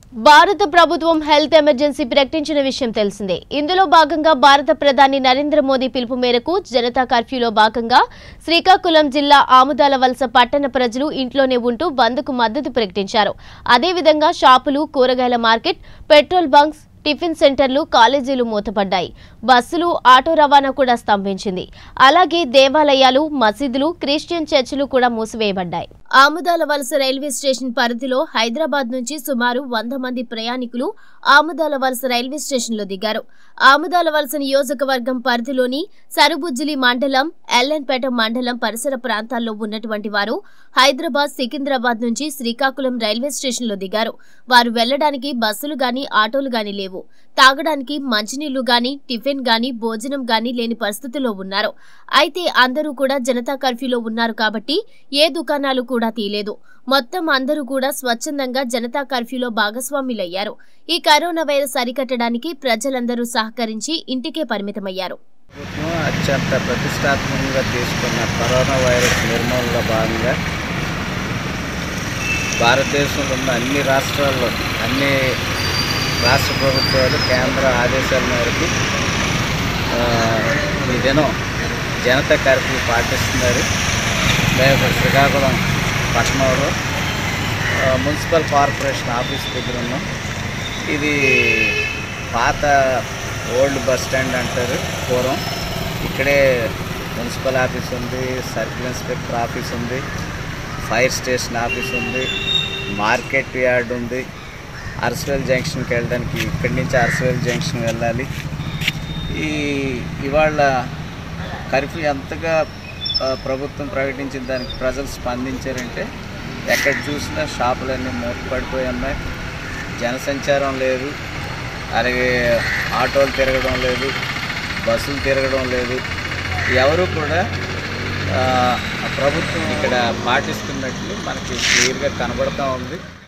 భారత ప్రభుత్వం health emergency ప్రకటించిన విషయం తెలిసిందే ఇందులో భాగంగా భారత ప్రధాని నరేంద్ర మోదీ పిలుపు మేరకు జనతా కర్ఫ్యూలో భాగంగా శ్రీకాకుళం జిల్లా ఆముదాల వలస పట్టణ ప్రజలు ఇంట్లోనే ఉంటూ బంద్కు మద్దతు ప్రకటించారు అదేవిధంగా షాపులు కూరగాయల మార్కెట్ పెట్రోల్ బంక్స్ టిఫిన్ సెంటర్లు కాలేజీలు మూతపడ్డాయి బస్సులు ఆటో రవాణా కూడా స్తంభించింది అలాగే దేవాలయాలు మసీదులు క్రిస్టియన్ చర్చిలు కూడా మూసివేయబడ్డాయి ఆముదాల వలస రైల్వే స్టేషన్ పరిధిలో హైదరాబాద్ నుంచి సుమారు వంద మంది ప్రయాణికులు ఆముదాల వలస రైల్వే స్టేషన్లో దిగారు ఆముదాల వలస నియోజకవర్గం పరిధిలోని సరుబుజ్జిలి మండలం ఎల్లన్పేట మండలం పరిసర ప్రాంతాల్లో ఉన్నటువంటి వారు హైదరాబాద్ సికింద్రాబాద్ నుంచి శ్రీకాకుళం రైల్వే స్టేషన్లో దిగారు వారు వెళ్లడానికి బస్సులు గాని ఆటోలు గాని లేవు తాగడానికి మంచినీళ్లు గాని టిఫిన్ గాని భోజనం గాని లేని పరిస్థితుల్లో ఉన్నారు అయితే అందరూ కూడా జనతా కర్ఫ్యూలో ఉన్నారు కాబట్టి ఏ దుకాణాలు కూడా తీయలేదు మొత్తం అందరూ కూడా స్వచ్ఛందంగా జనతా కర్ఫ్యూలో భాగస్వాములయ్యారు ఈ కరోనా వైరస్ అరికట్టడానికి ప్రజలందరూ సహకరించి ఇంటికే పరిమితమయ్యారు ప్రభుత్వం అత్యంత ప్రతిష్టాత్మకంగా తీసుకున్న కరోనా వైరస్ నిర్మూలనలో భాగంగా భారతదేశంలో ఉన్న అన్ని రాష్ట్రాల్లో అన్ని రాష్ట్ర ప్రభుత్వాలు కేంద్ర ఆదేశాల మేరకు ఆ, ఈ దినం జనతా కర్ఫ్యూ పాటిస్తున్నారు మేము ఇక్కడ శ్రీకాకుళం పట్టణంలో ఆ, మున్సిపల్ కార్పొరేషన్ ఆఫీస్ దగ్గర ఉన్నాం ఇది పాత ఓల్డ్ బస్ స్టాండ్ అంటారు పూర్వం ఇక్కడే మున్సిపల్ ఆఫీస్ ఉంది సర్కిల్ ఇన్స్పెక్టర్ ఆఫీస్ ఉంది ఫైర్ స్టేషన్ ఆఫీస్ ఉంది మార్కెట్ యార్డ్ ఉంది అరసవేల్ జంక్షన్కి వెళ్ళడానికి ఇక్కడి నుంచి అరసవేల్ జంక్షన్ వెళ్ళాలి ఈ ఇవాళ కర్ఫ్యూ ఎంతగా ఆ, ప్రభుత్వం ప్రకటించిన దానికి ప్రజలు స్పందించారంటే ఎక్కడ చూసినా షాపులన్నీ మూతపడిపోయి ఉన్నాయి జనసంచారం లేదు అలాగే ఆటోలు తిరగడం లేదు బస్సులు తిరగడం లేదు ఎవరు కూడా ఆ, ప్రభుత్వం ఇక్కడ పాటిస్తున్నట్లు మనకి క్లియర్గా కనబడుతూ ఉంది